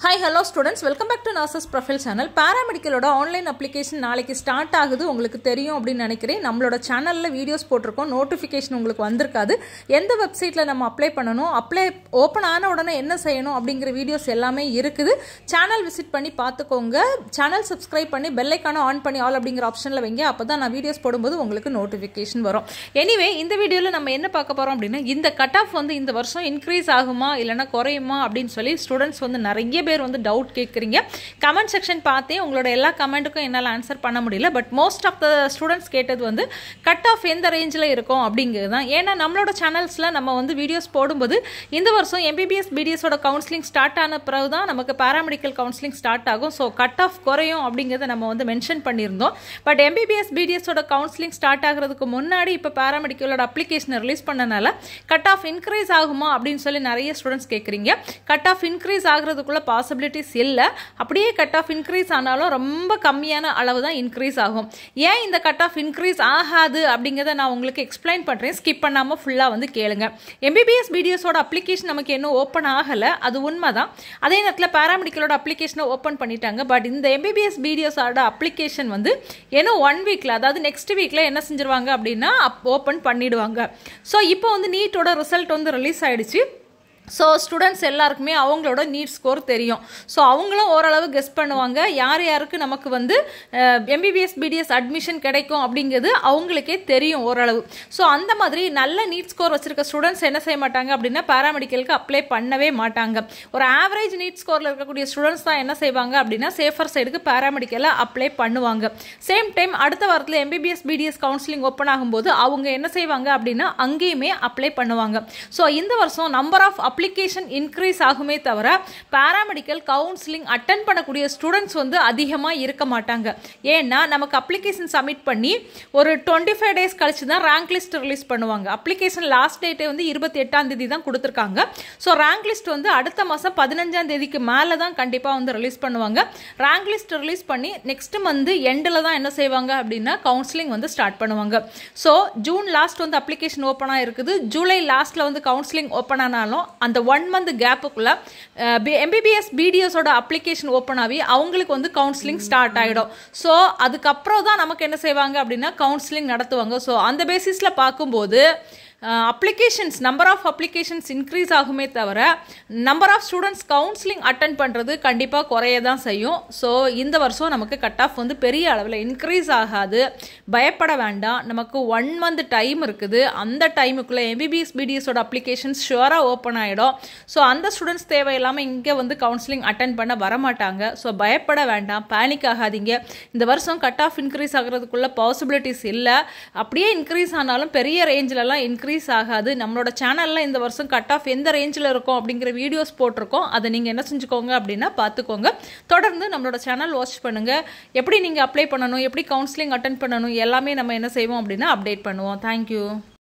hi hello students welcome back to nurses profile channel பேராமெடிக்கலோட online application நாளைக்கு start ஆகுது உங்களுக்கு தெரியும் அப்படின்னு நினைக்கிறேன் நம்மளோட சேனலில் வீடியோஸ் போட்டிருக்கோம் நோட்டிஃபிகேஷன் உங்களுக்கு வந்திருக்காது எந்த வெப்சைட்டில் நம்ம அப்ளை பண்ணணும் அப்ளை ஓப்பன் ஆன உடனே என்ன செய்யணும் அப்படிங்கிற வீடியோஸ் எல்லாமே இருக்குது சேனல் விசிட் பண்ணி பார்த்துக்கோங்க சேனல் சப்ஸ்கிரைப் பண்ணி பெல்லைக்கான ஆன் பண்ணி ஆல் அப்படிங்கிற ஆப்ஷனில் வைங்க அப்போ தான் நான் வீடியோஸ் போடும்போது உங்களுக்கு நோட்டிஃபிகேஷன் வரும் எனிவே இந்த வீடியோவில் நம்ம என்ன பார்க்க போகிறோம் அப்படின்னா இந்த கட் ஆஃப் வந்து இந்த வருஷம் இன்க்ரீஸ் ஆகுமா இல்லைனா குறையுமா அப்படின்னு சொல்லி ஸ்டூடெண்ட்ஸ் வந்து நிறைய பேர் வந்து டவுட் கேட்குறீங்க கமெண்ட் செக்ஷன் பார்த்தே உங்களோட எல்லா கமெண்ட்டுக்கும் என்னால் ஆன்சர் பண்ண முடியல but most of the students கேட்டது வந்து கட் ஆஃப் எந்த ரேஞ்சில் இருக்கும் அப்படிங்கிறது தான் ஏன்னா நம்மளோட சேனல்ஸில் நம்ம வந்து வீடியோஸ் போடும்போது இந்த வருஷம் எம்பிபிஎஸ் பிடிஎஸோட கவுன்சிலிங் ஸ்டார்ட் ஆன பிறகு தான் நமக்கு பேராமெடிக்கல் கவுன்சிலிங் ஸ்டார்ட் ஆகும் ஸோ கட் ஆஃப் குறையும் அப்படிங்கிறத நம்ம வந்து மென்ஷன் பண்ணியிருந்தோம் பட் எம்பிபிஎஸ் பிடிஎஸோட கவுன்சிலிங் ஸ்டார்ட் ஆகிறதுக்கு முன்னாடி இப்போ பேராமெடிக்கலோட அப்ளிகேஷனை ரிலீஸ் பண்ணனால கட் ஆஃப் இன்க்ரீஸ் ஆகுமா அப்படின்னு சொல்லி நிறைய ஸ்டூடெண்ட்ஸ் கேட்குறீங்க கட் ஆஃப் இன்க்ரீஸ் ஆகிறதுக்குள்ள பாசிபிலிட்டிஸ் இல்லை அப்படியே கட் ஆஃப் இன்க்ரீஸ் ஆனாலும் ரொம்ப கம்மியான அளவு தான் இன்க்ரீஸ் ஆகும் ஏன் இந்த கட் ஆஃப் இன்க்ரீஸ் ஆகாது அப்படிங்கிறத நான் உங்களுக்கு எக்ஸ்பிளைன் பண்ணுறேன் ஸ்கிப் பண்ணாமல் ஃபுல்லாக வந்து கேளுங்க எம்பிபிஎஸ் பிடிஎஸோட அப்ளிகேஷன் நமக்கு இன்னும் ஓப்பன் ஆகலை அது உண்மை தான் அதே நேரத்தில் பேராமெடிக்கலோட அப்ளிகேஷனை ஓப்பன் பண்ணிட்டாங்க பட் இந்த எம்பிபிஎஸ் பிடிஎஸோட அப்ளிகேஷன் வந்து இன்னும் ஒன் வீக்கில் அதாவது நெக்ஸ்ட் வீக்கில் என்ன செஞ்சிருவாங்க அப்படின்னா ஓப்பன் பண்ணிடுவாங்க ஸோ இப்போ வந்து நீட்டோட ரிசல்ட் வந்து ரிலீஸ் ஆயிடுச்சு ஸோ ஸ்டூடெண்ட்ஸ் எல்லாருக்குமே அவங்களோட நீட் ஸ்கோர் தெரியும் ஸோ அவங்களும் ஓரளவு கெஸ் பண்ணுவாங்க யார் யாருக்கு நமக்கு வந்து எம்பிபிஎஸ் பிடிஎஸ் அட்மிஷன் கிடைக்கும் அப்படிங்கிறது அவங்களுக்கே தெரியும் ஓரளவு ஸோ அந்த மாதிரி நல்ல நீட் ஸ்கோர் வச்சிருக்க ஸ்டூடெண்ட்ஸ் என்ன செய்ய மாட்டாங்க அப்படின்னா பேராமெடிக்கலுக்கு அப்ளை பண்ணவே மாட்டாங்க ஒரு ஆவரேஜ் நீட் ஸ்கோரில் இருக்கக்கூடிய ஸ்டூடெண்ட்ஸ் தான் என்ன செய்வாங்க அப்படின்னா சேஃபர் சைடுக்கு பேராமெடிக்கலை அப்ளை பண்ணுவாங்க சேம் டைம் அடுத்த வாரத்தில் எம்பிபிஎஸ் பிடிஎஸ் கவுன்சிலிங் ஓப்பன் ஆகும்போது அவங்க என்ன செய்வாங்க அப்படின்னா அங்கேயுமே அப்ளை பண்ணுவாங்க ஸோ இந்த வருஷம் நம்பர் ஆஃப் அப்ளிகேஷன் இன்க்ரீஸ் ஆகுமே தவிர பேராமெடிக்கல் கவுன்சிலிங் அட்டன் பண்ணக்கூடிய ஸ்டூடெண்ட்ஸ் வந்து அதிகமாக இருக்க மாட்டாங்க ஏன்னா நமக்கு அப்ளிகேஷன் சப்மிட் பண்ணி ஒரு டுவெண்ட்டி ஃபைவ் டேஸ் கழிச்சு தான் ரேங்க் லிஸ்ட் ரிலீஸ் பண்ணுவாங்க அப்ளிகேஷன் லாஸ்ட் டேட்டே வந்து இருபத்தி எட்டாம் தேதி தான் கொடுத்துருக்காங்க ஸோ ரேங்க் லிஸ்ட் வந்து அடுத்த மாதம் பதினஞ்சாம் தேதிக்கு மேலே தான் கண்டிப்பாக வந்து ரிலீஸ் பண்ணுவாங்க ரேங்க் லிஸ்ட் ரிலீஸ் பண்ணி நெக்ஸ்ட் மந்த் எண்டில் தான் என்ன செய்வாங்க அப்படின்னா கவுன்சிலிங் வந்து ஸ்டார்ட் பண்ணுவாங்க ஸோ ஜூன் லாஸ்ட் வந்து அப்ளிகேஷன் ஓப்பனாக இருக்குது ஜூலை லாஸ்ட்டில் வந்து கவுன்சிலிங் ஓப்பன் ஆனாலும் அந்த ஒன் மந்த் கேப்புக்குள்ளே எம்பிபிஎஸ் பிடிஎஸோட அப்ளிகேஷன் ஓப்பன் ஆகி அவங்களுக்கு வந்து கவுன்சிலிங் ஸ்டார்ட் ஆகிடும் ஸோ அதுக்கப்புறம் தான் நமக்கு என்ன செய்வாங்க அப்படின்னா கவுன்சிலிங் நடத்துவாங்க ஸோ அந்த பேசிஸில் பார்க்கும்போது applications number of applications increase ஆகுமே தவிர number of students counselling attend பண்ணுறது கண்டிப்பாக குறைய தான் செய்யும் ஸோ இந்த வருஷம் நமக்கு கட் ஆஃப் வந்து பெரிய அளவில் இன்க்ரீஸ் ஆகாது பயப்பட வேண்டாம் நமக்கு ஒன் மந்த் டைம் இருக்குது அந்த டைமுக்குள்ளே எம்பிபிஎஸ் பிடிஎஸோட அப்ளிகேஷன்ஸ் ஷுவராக ஓப்பன் ஆகிடும் ஸோ அந்த ஸ்டூடெண்ட்ஸ் தேவையில்லாமல் இங்கே வந்து கவுன்சிலிங் அட்டன் பண்ண வரமாட்டாங்க ஸோ பயப்பட வேண்டாம் பேனிக் ஆகாதீங்க இந்த வருஷம் கட் ஆஃப் இன்க்ரீஸ் ஆகிறதுக்குள்ள பாசிபிலிட்டிஸ் இல்லை அப்படியே இன்க்ரீஸ் ஆனாலும் பெரிய ரேஞ்சிலலாம் இன்க்ரீஸ் இன்க்ரீஸ் ஆகாது நம்மளோட சேனலில் இந்த வருஷம் கட் ஆஃப் எந்த ரேஞ்சில் இருக்கும் அப்படிங்கிற வீடியோஸ் போட்டிருக்கோம் அதை நீங்கள் என்ன செஞ்சுக்கோங்க அப்படின்னா பார்த்துக்கோங்க தொடர்ந்து நம்மளோட சேனல் வாட்ச் பண்ணுங்கள் எப்படி நீங்கள் அப்ளை பண்ணணும் எப்படி கவுன்சிலிங் அட்டன் பண்ணணும் எல்லாமே நம்ம என்ன செய்வோம் அப்படின்னா அப்டேட் பண்ணுவோம் தேங்க்யூ